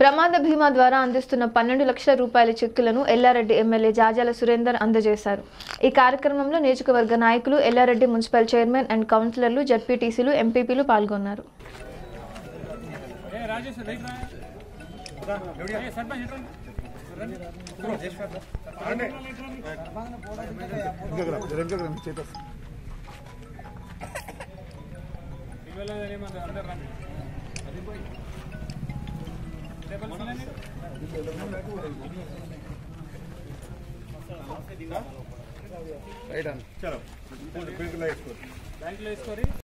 ప్రమాద బీమా ద్వారా అందిస్తున్న పన్నెండు లక్షల రూపాయల చెక్కులను ఎల్లారెడ్డి ఎమ్మెల్యే జాజాల సురేందర్ అందజేశారు ఈ కార్యక్రమంలో నియోజకవర్గ నాయకులు ఎల్లారెడ్డి మున్సిపల్ చైర్మన్ అండ్ కౌన్సిలర్లు జడ్పీటీసీలు ఎంపీపీలు పాల్గొన్నారు చలో బ్యాంకులో వేసుకోరు